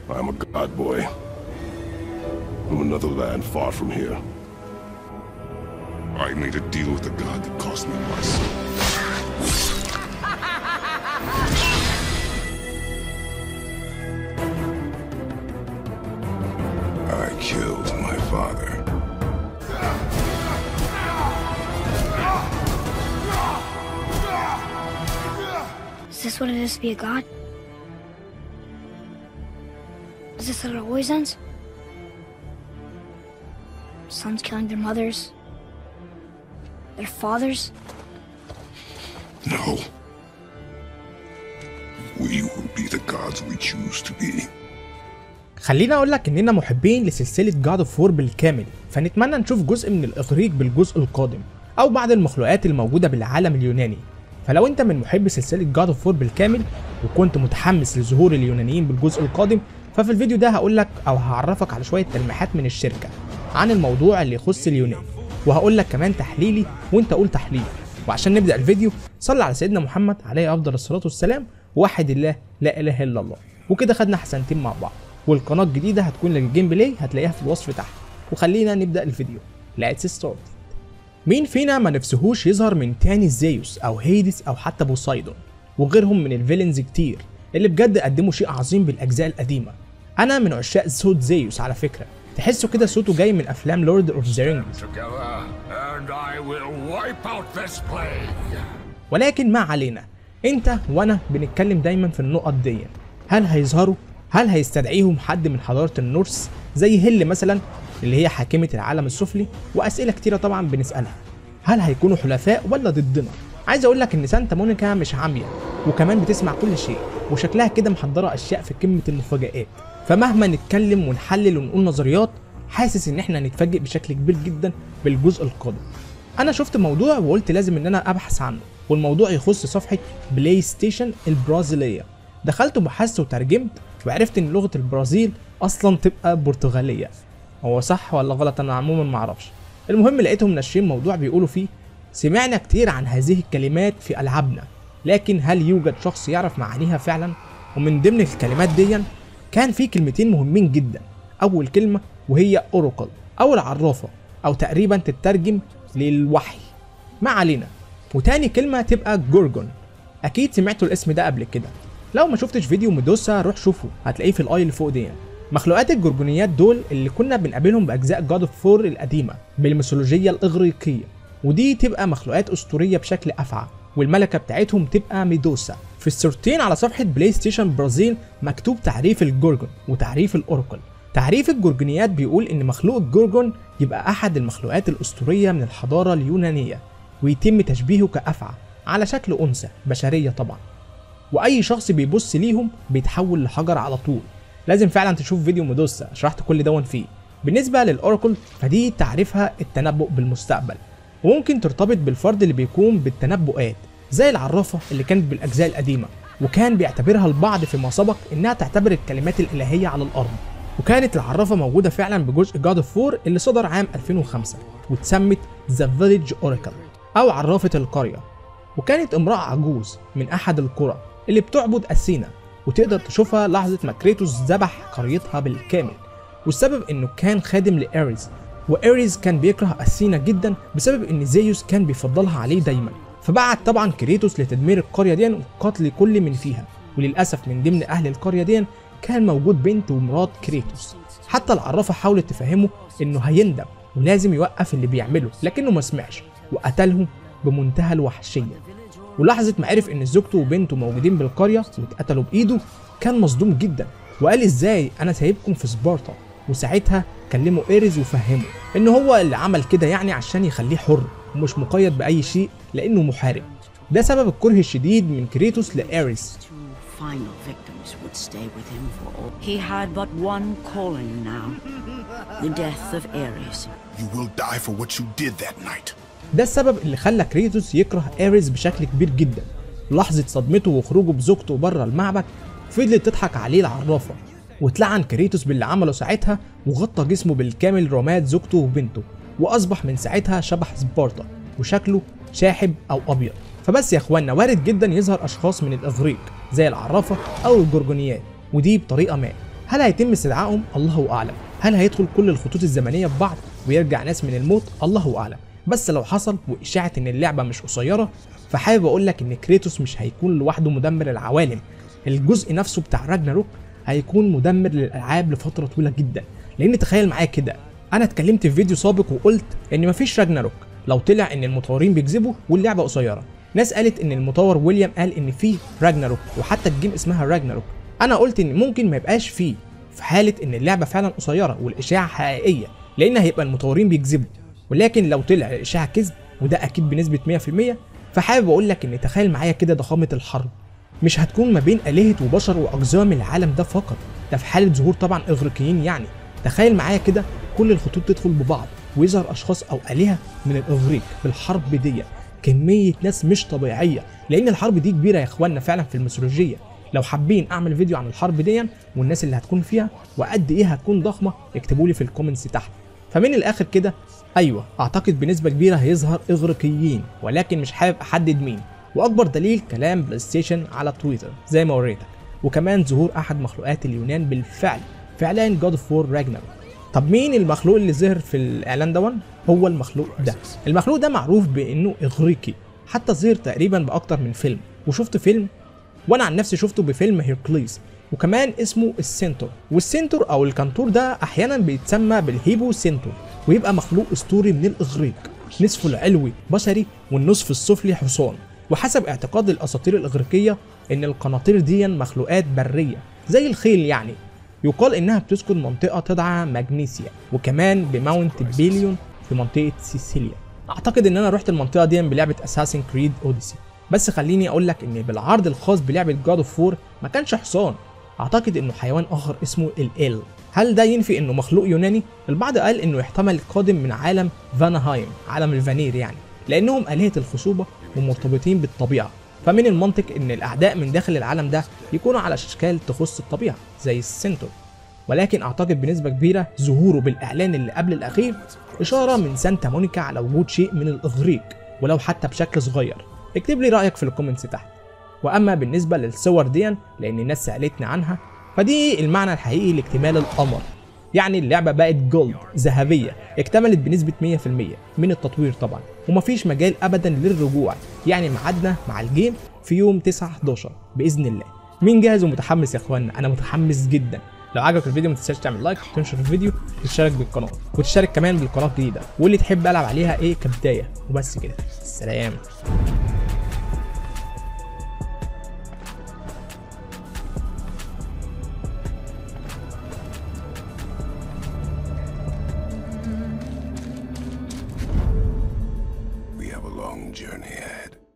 I'm a god boy. From another land far from here. I made a deal with a god that cost me my soul. I killed my father. Is this what it is to be a god? Is this how it always ends? Sons killing their mothers? Their fathers? No. We will be the gods we choose to be. خليني اقول لك اننا محبين لسلسله جاد اوف وور بالكامل فنتمنى نشوف جزء من الاغريق بالجزء القادم او بعض المخلوقات الموجوده بالعالم اليوناني فلو انت من محبي سلسله جاد اوف وور بالكامل وكنت متحمس لظهور اليونانيين بالجزء القادم ففي الفيديو ده هقول لك او هعرفك على شويه تلميحات من الشركه عن الموضوع اللي يخص اليونان وهقول لك كمان تحليلي وانت قول تحليلي وعشان نبدا الفيديو صلي على سيدنا محمد عليه افضل الصلاه والسلام ووحد الله لا اله الا الله وكده خدنا حسنتين مع بعض والقناه الجديده هتكون للجيم بلاي هتلاقيها في الوصف تحت وخلينا نبدا الفيديو ليتس ستارت مين فينا ما نفسهوش يظهر من تاني زيوس او هيدس او حتى بوسايدون وغيرهم من الفيلنز كتير اللي بجد قدموا شيء عظيم بالاجزاء القديمه انا من عشاق صوت زيوس على فكره تحسه كده صوته جاي من افلام لورد اوف ذا رينجز together, and I will wipe out this plague. ولكن ما علينا انت وانا بنتكلم دايما في النقط دي هل هيظهروا هل هيستدعيهم حد من حضاره النورس زي هيل مثلا اللي هي حاكمه العالم السفلي واسئله كتيره طبعا بنسالها هل هيكونوا حلفاء ولا ضدنا عايز اقول لك ان سانتا مونيكا مش عاميه وكمان بتسمع كل شيء وشكلها كده محضره اشياء في قمه المفاجآت فمهما نتكلم ونحلل ونقول نظريات حاسس ان احنا هنتفاجئ بشكل كبير جدا بالجزء القادم انا شفت موضوع وقلت لازم ان انا ابحث عنه والموضوع يخص صفحه بلاي ستيشن البرازيليه دخلت وبحثت وترجمت وعرفت ان لغه البرازيل اصلا تبقى برتغاليه هو صح ولا غلط انا عموما ما اعرفش المهم لقيتهم ناشرين موضوع بيقولوا فيه سمعنا كتير عن هذه الكلمات في العابنا لكن هل يوجد شخص يعرف معانيها فعلا ومن ضمن الكلمات دي كان في كلمتين مهمين جدا اول كلمه وهي اوروكل او العرافه او تقريبا تترجم للوحي ما علينا وتاني كلمه تبقى جورجون اكيد سمعتوا الاسم ده قبل كده لو ما شفتش فيديو ميدوسا روح شوفه هتلاقيه في الاي اللي فوق دي مخلوقات الجورجونيات دول اللي كنا بنقابلهم باجزاء جاد اوف فور القديمه بالميثولوجيه الاغريقيه ودي تبقى مخلوقات اسطوريه بشكل افعى والملكه بتاعتهم تبقى ميدوسا في الصورتين على صفحه بلاي ستيشن برازيل مكتوب تعريف الجورجون وتعريف الاوراكل تعريف الجورجونيات بيقول ان مخلوق الجورجون يبقى احد المخلوقات الاسطوريه من الحضاره اليونانيه ويتم تشبيهه كافعى على شكل انثى بشريه طبعا واي شخص بيبص ليهم بيتحول لحجر على طول لازم فعلا تشوف فيديو ميدوسا شرحت كل دون فيه بالنسبه للاوراكل فدي تعريفها التنبؤ بالمستقبل وممكن ترتبط بالفرد اللي بيقوم بالتنبؤات زي العرافه اللي كانت بالاجزاء القديمه وكان بيعتبرها البعض فيما سبق انها تعتبر الكلمات الالهيه على الارض وكانت العرافه موجوده فعلا بجزء جاد اوف 4 اللي صدر عام 2005 واتسمت ذا فيليج اوراكل او عرافه القريه وكانت امراه عجوز من احد القرى اللي بتعبد اثينا وتقدر تشوفها لحظه ما كريتوس ذبح قريتها بالكامل والسبب انه كان خادم لاريز واريز كان بيكره اثينا جدا بسبب ان زيوس كان بيفضلها عليه دايما فبعت طبعا كريتوس لتدمير القريه دي وقتل كل من فيها وللاسف من ضمن اهل القريه دي كان موجود بنت ومرات كريتوس حتى العرافه حاولت تفهمه انه هيندم ولازم يوقف اللي بيعمله لكنه ما سمعش وقتلهم بمنتهى الوحشيه ولحظه ما عرف ان زوجته وبنته موجودين بالقريه واتقتلوا بايده كان مصدوم جدا وقال ازاي انا سايبكم في سبارتا وساعتها كلموا ايريز وفهمه ان هو اللي عمل كده يعني عشان يخليه حر ومش مقيد باي شيء لانه محارب ده سبب الكره الشديد من كريتوس لايريس Two final victims would stay with him for all. He had but one calling now the death of Ares. You will die for what you did that night. ده السبب اللي خلى كريتوس يكره ايريس بشكل كبير جدا لحظة صدمته وخروجه بزوجته بره المعبد فضلت تضحك عليه العرافة واتلعن كريتوس باللي عمله ساعتها وغطى جسمه بالكامل رماد زوجته وبنته واصبح من ساعتها شبح سبارتا وشكله شاحب او ابيض فبس يا اخوانا وارد جدا يظهر اشخاص من الاغريق زي العرافة او الجرجونيات ودي بطريقة ما هل هيتم استدعائهم الله اعلم هل هيدخل كل الخطوط الزمنيه في بعض ويرجع ناس من الموت الله اعلم بس لو حصل واشاعه ان اللعبه مش قصيره فحابب اقول لك ان كريتوس مش هيكون لوحده مدمر العوالم الجزء نفسه بتاع راجناروك هيكون مدمر للالعاب لفتره طويله جدا لان تخيل معايا كده انا اتكلمت في فيديو سابق وقلت ان مفيش راجناروك لو طلع ان المطورين بيكذبوا واللعبه قصيره ناس قالت ان المطور ويليام قال ان فيه راجناروك وحتى الجيم اسمها راجناروك انا قلت ان ممكن ما يبقاش فيه في حاله ان اللعبه فعلا قصيره والاشاعه حقيقيه لان هيبقى المطورين بيكذبوا ولكن لو طلع الاشاعه كذب وده اكيد بنسبه 100% فحابب اقول لك ان تخيل معايا كده ضخامه الحرب مش هتكون ما بين آلهة وبشر وأقزام العالم ده فقط ده في حالة ظهور طبعا إغريقيين يعني تخيل معايا كده كل الخطوط تدخل ببعض ويظهر أشخاص أو آلهة من الإغريق بالحرب دي كمية ناس مش طبيعية لأن الحرب دي كبيرة يا إخواننا فعلا في الميثولوجية لو حابين أعمل فيديو عن الحرب دي والناس اللي هتكون فيها وقد إيه هتكون ضخمة اكتبوا لي في الكومنتس تحت فمن الآخر كده أيوه أعتقد بنسبة كبيرة هيظهر إغريقيين ولكن مش حابب أحدد مين واكبر دليل كلام بلاي ستيشن على تويتر زي ما وريتك وكمان ظهور احد مخلوقات اليونان بالفعل في اعلان جاد اوف وور راجناروك طب مين المخلوق اللي ظهر في الاعلان ده هو المخلوق ده المخلوق ده معروف بانه اغريقي حتى ظهر تقريبا باكتر من فيلم وشفت فيلم وانا عن نفسي شفته بفيلم هيركليز وكمان اسمه السنتور والسنتور او الكنتور ده احيانا بيتسمى بالهيبو سنتور ويبقى مخلوق اسطوري من الاغريق نصفه العلوي بشري والنصف السفلي حصان وحسب اعتقاد الاساطير الاغريقيه ان القناطير دي مخلوقات بريه زي الخيل يعني يقال انها بتسكن منطقه تدعى ماجنيسيا وكمان بماونت بيليون في منطقه سيسيليا اعتقد ان انا رحت المنطقه دي بلعبه اساسن كريد اوديسي بس خليني اقول لك ان بالعرض الخاص بلعبه جاد اوف فور ما كانش حصان اعتقد انه حيوان اخر اسمه الال هل ده ينفي انه مخلوق يوناني البعض قال انه يحتمل قادم من عالم فانهايم عالم الفانير يعني لانهم الهه الخصوبه ومرتبطين بالطبيعه فمن المنطق ان الاعداء من داخل العالم ده يكونوا على اشكال تخص الطبيعه زي السنتور ولكن اعتقد بنسبه كبيره ظهوره بالاعلان اللي قبل الاخير اشاره من سانتا مونيكا على وجود شيء من الاغريق ولو حتى بشكل صغير اكتب لي رايك في الكومنتس تحت واما بالنسبه للصور دي لان الناس سالتني عنها فدي المعنى الحقيقي لاكتمال القمر يعني اللعبه بقت جولد ذهبيه اكتملت بنسبه 100% من التطوير طبعا ومفيش مجال ابدا للرجوع يعني ميعادنا مع الجيم في يوم 9 11 باذن الله مين جاهز ومتحمس يا اخوانا انا متحمس جدا لو عجبك الفيديو ما تنساش تعمل لايك وتنشر الفيديو وتشترك بالقناه وتشترك كمان بالقناه الجديده واللي تحب العب عليها ايه كبدايه وبس كده سلام We have a long journey ahead.